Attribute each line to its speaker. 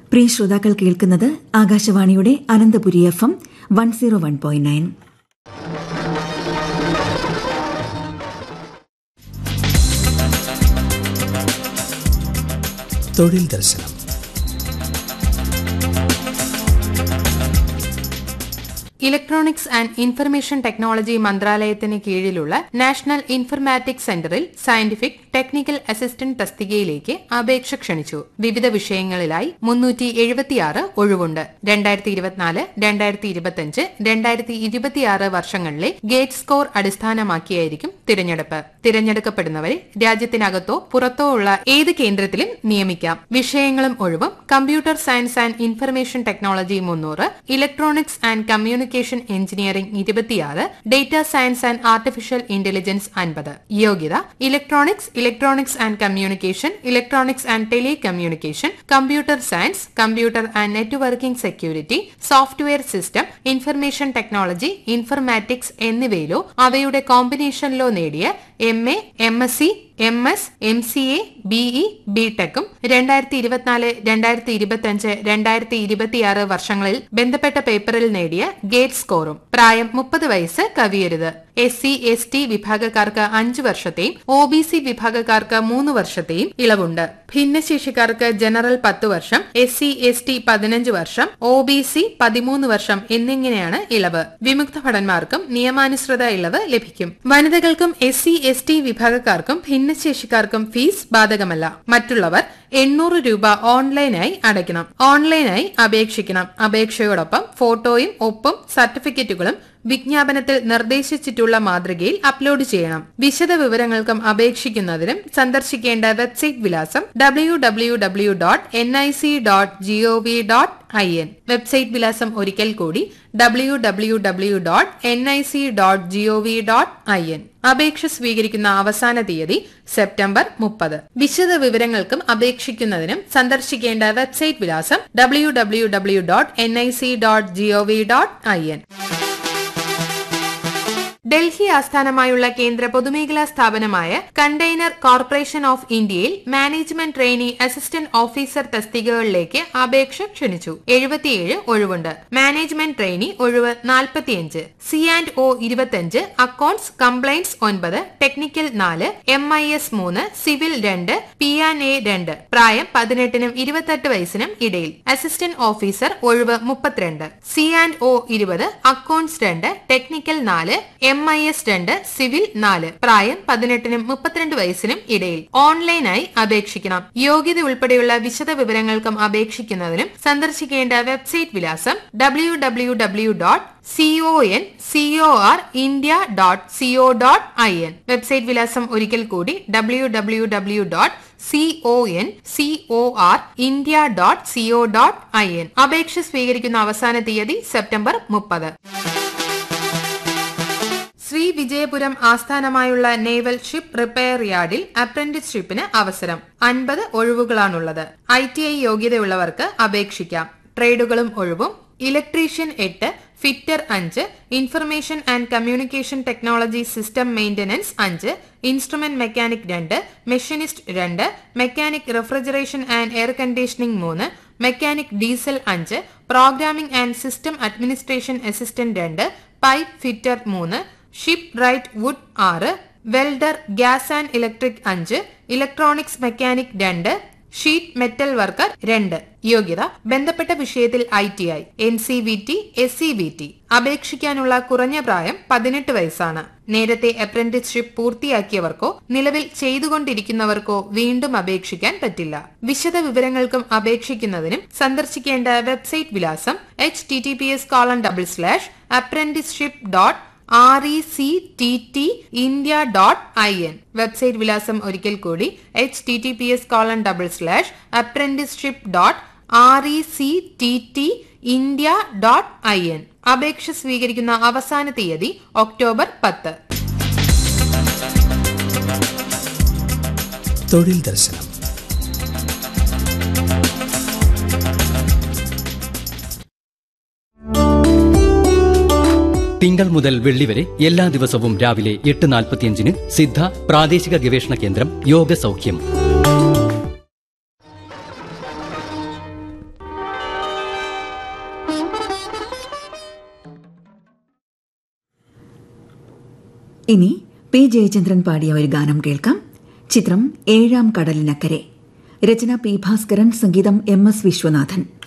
Speaker 1: പ്രിയ ശ്രോതാക്കൾ കേൾക്കുന്നത് ആകാശവാണിയുടെ Ananthapuri F M one zero one point nine
Speaker 2: തൊഴിൽ ദർശനം
Speaker 3: ഇലക്ട്രോണിക്സ് ആൻഡ് ഇൻഫർമേഷൻ ടെക്നോളജി മന്ത്രാലയത്തിന് കീഴിലുള്ള നാഷണൽ ഇൻഫർമാറ്റിക്സ് സെന്ററിൽ സയന്റിഫിക് ടെക്നിക്കൽ അസിസ്റ്റന്റ് തസ്തികയിലേക്ക് അപേക്ഷ ക്ഷണിച്ചു വിവിധ വിഷയങ്ങളിലായി മുന്നൂറ്റി എഴുപത്തിയാറ് ഒഴിവുണ്ട് രണ്ടായിരത്തി ഇരുപത്തിനാല് രണ്ടായിരത്തി ഇരുപത്തിയഞ്ച് രണ്ടായിരത്തി ഇരുപത്തിയാറ് വർഷങ്ങളിലെ ഗേറ്റ് സ്കോർ അടിസ്ഥാനമാക്കിയായിരിക്കും തിരഞ്ഞെടുപ്പ് തിരഞ്ഞെടുക്കപ്പെടുന്നവരെ രാജ്യത്തിനകത്തോ പുറത്തോ ഉള്ള ഏത് കേന്ദ്രത്തിലും നിയമിക്കാം വിഷയങ്ങളും ഒഴിവും computer science and information technology മുന്നൂറ് ഇലക്ട്രോണിക്സ് ആൻഡ് കമ്മ്യൂണിക്കേഷൻ എഞ്ചിനീയറിംഗ് ഇരുപത്തിയാറ് data science and artificial intelligence അൻപത് യോഗ്യത electronics electronics and communication electronics and telecommunication computer science computer and networking security software system information technology informatics എന്നിവയിലോ അവയുടെ കോമ്പിനേഷനിലോ നേടിയ M A M S C M S M C A B E ബിടെക്കും രണ്ടായിരത്തി ഇരുപത്തിനാല് രണ്ടായിരത്തി ഇരുപത്തിയഞ്ച് രണ്ടായിരത്തി ഇരുപത്തിയാറ് വർഷങ്ങളിൽ ബന്ധപ്പെട്ട പേപ്പറിൽ നേടിയ ഗേറ്റ് സ്കോറും പ്രായം മുപ്പത് വയസ്സ് കവിയരുത് എസ് സി എസ് ടി വിഭാഗക്കാർക്ക് അഞ്ച് വർഷത്തെയും ഒ ബി സി വിഭാഗക്കാർക്ക് മൂന്ന് വർഷത്തെയും ഇളവുണ്ട് ഭിന്നശേഷിക്കാർക്ക് ജനറൽ പത്ത് വർഷം എസ് സി എസ് ടി പതിനഞ്ച് വർഷം ഒ ബി സി പതിമൂന്ന് വർഷം എന്നിങ്ങനെയാണ് ഇളവ് വിമുക്ത ഭടന്മാർക്കും നിയമാനുസൃത ഇളവ് ലഭിക്കും വനിതകൾക്കും എസ് സി എസ് ടി വിഭാഗക്കാർക്കും ഭിന്നശേഷിക്കാർക്കും ഫീസ് ബാധകമല്ല മറ്റുള്ളവർ എണ്ണൂറ് രൂപ ഓൺലൈനായി അടയ്ക്കണം ഓൺലൈനായി അപേക്ഷിക്കണം അപേക്ഷയോടൊപ്പം ഫോട്ടോയും ഒപ്പും സർട്ടിഫിക്കറ്റുകളും വിജ്ഞാപനത്തിൽ നിർദ്ദേശിച്ചിട്ടുള്ള മാതൃകയിൽ അപ്ലോഡ് ചെയ്യണം വിശദ വിവരങ്ങൾക്കും അപേക്ഷിക്കുന്നതിനും സന്ദർശിക്കേണ്ട വെബ്സൈറ്റ് വിലാസം W W W dot N I C dot G O V dot I N website വിലാസം ഒരിക്കൽ കൂടി W W W dot N I C dot G O V dot I N അപേക്ഷ സ്വീകരിക്കുന്ന അവസാന തീയതി സെപ്റ്റംബർ മുപ്പത് വിശദ വിവരങ്ങൾക്കും അപേക്ഷിക്കുന്നതിനും സന്ദർശിക്കേണ്ട വെബ്സൈറ്റ് വിലാസം W W W dot N I C dot G O V dot I N Delhi ആസ്ഥാനമായുള്ള കേന്ദ്ര പൊതുമേഖലാ സ്ഥാപനമായ കണ്ടെയ്നർ കോർപ്പറേഷൻ ഓഫ് ഇന്ത്യയിൽ മാനേജ്മെന്റ് ട്രെയിനി അസിസ്റ്റന്റ് ഓഫീസർ തസ്തികകളിലേക്ക് അപേക്ഷ ക്ഷണിച്ചു എഴുപത്തിയേഴ് ഒഴിവുണ്ട് മാനേജ്മെന്റ് ട്രെയിനി ഒഴിവ് നാൽപ്പത്തിയഞ്ച് സി ആൻഡ് ഒ ഇരുപത്തിയഞ്ച് അക്കൌണ്ട്സ് കംപ്ലൈൻസ് ഒൻപത് ടെക്നിക്കൽ നാല് എം ഐ എസ് മൂന്ന് സിവിൽ രണ്ട് പി ആൻ എ രണ്ട് പ്രായം പതിനെട്ടിനും ഇരുപത്തെട്ട് വയസ്സിനും ഇടയിൽ അസിസ്റ്റന്റ് ഓഫീസർ ഒഴിവ് മുപ്പത്തിരണ്ട് സി ആൻഡ് ഒ ഇരുപത് അക്കൌണ്ട്സ് രണ്ട് ടെക്നിക്കൽ നാല് എം ഐ എസ് രണ്ട് സിവിൽ നാല് പ്രായം പതിനെട്ടിനും മുപ്പത്തിരണ്ട് വയസ്സിനും ഇടയിൽ ഓൺലൈനായി അപേക്ഷിക്കണം യോഗ്യത ഉൾപ്പെടെയുള്ള വിശദ വിവരങ്ങൾക്കും അപേക്ഷിക്കുന്നതിനും സന്ദർശിക്കേണ്ട വെബ്സൈറ്റ് വിലാസം W W W dot C O N C O R India dot C O dot I N website വിലാസം ഒരിക്കൽ കൂടി W W W dot C O N C O R India dot C O dot I N അപേക്ഷ സ്വീകരിക്കുന്ന അവസാന തീയതി സെപ്റ്റംബർ മുപ്പത് ശ്രീ വിജയപുരം ആസ്ഥാനമായുള്ള നേവൽ ഷിപ്പ് റിപ്പയർ യാർഡിൽ അപ്രന്റീസ്ഷിപ്പിന് അവസരം അൻപത് ഒഴിവുകളാണുള്ളത് ഐ ടി ഐ യോഗ്യതയുള്ളവർക്ക് അപേക്ഷിക്കാം ട്രേഡുകളും ഒഴിവും ഇലക്ട്രീഷ്യൻ എട്ട് ഫിറ്റർ അഞ്ച് information and communication technology system maintenance അഞ്ച് ഇൻസ്ട്രുമെന്റ് മെക്കാനിക് രണ്ട് മെഷീനിസ്റ്റ് രണ്ട് mechanic refrigeration and air conditioning മൂന്ന് മെക്കാനിക് ഡീസൽ അഞ്ച് programming and system administration assistant രണ്ട് പൈപ്പ് ഫിറ്റർ മൂന്ന് ഷിപ്പ് റൈറ്റ് വുഡ് ആറ് വെൽഡർ ഗ്യാസ് ആൻഡ് ഇലക്ട്രിക് അഞ്ച് ഇലക്ട്രോണിക്സ് മെക്കാനിക് രണ്ട് ഷീറ്റ് മെറ്റൽ വർക്കർ രണ്ട് യോഗ്യത ബന്ധപ്പെട്ട വിഷയത്തിൽ I T I N C V T S C V T അപേക്ഷിക്കാനുള്ള കുറഞ്ഞ പ്രായം പതിനെട്ട് വയസ്സാണ് നേരത്തെ അപ്രന്റീസ്ഷിപ്പ് പൂർത്തിയാക്കിയവർക്കോ നിലവിൽ ചെയ്തുകൊണ്ടിരിക്കുന്നവർക്കോ വീണ്ടും അപേക്ഷിക്കാൻ പറ്റില്ല വിശദ വിവരങ്ങൾക്കും അപേക്ഷിക്കുന്നതിനും സന്ദർശിക്കേണ്ട വെബ്സൈറ്റ് വിലാസം H T T P S colon double slash apprenticeship dot R E C T T India dot I N website വിലാസം ഒരിക്കൽ കൂടി H T T P S colon double slash apprenticeship dot R E C T T India dot I N അപേക്ഷ സ്വീകരിക്കുന്ന അവസാന തീയതി October പത്ത്
Speaker 2: തൊഴിൽ ദർശനം
Speaker 4: തിങ്കൾ മുതൽ വെള്ളി വരെ എല്ലാ ദിവസവും രാവിലെ എട്ട് നാൽപ്പത്തിയഞ്ചിന് സിദ്ധ പ്രാദേശിക ഗവേഷണ കേന്ദ്രം യോഗ സൗഖ്യം
Speaker 1: ഇനി പി ജയചന്ദ്രൻ പാടിയ ഒരു ഗാനം കേൾക്കാം ചിത്രം ഏഴാം കടലിനക്കരെ രചന പി ഭാസ്കരൻ സംഗീതം എം എസ് വിശ്വനാഥൻ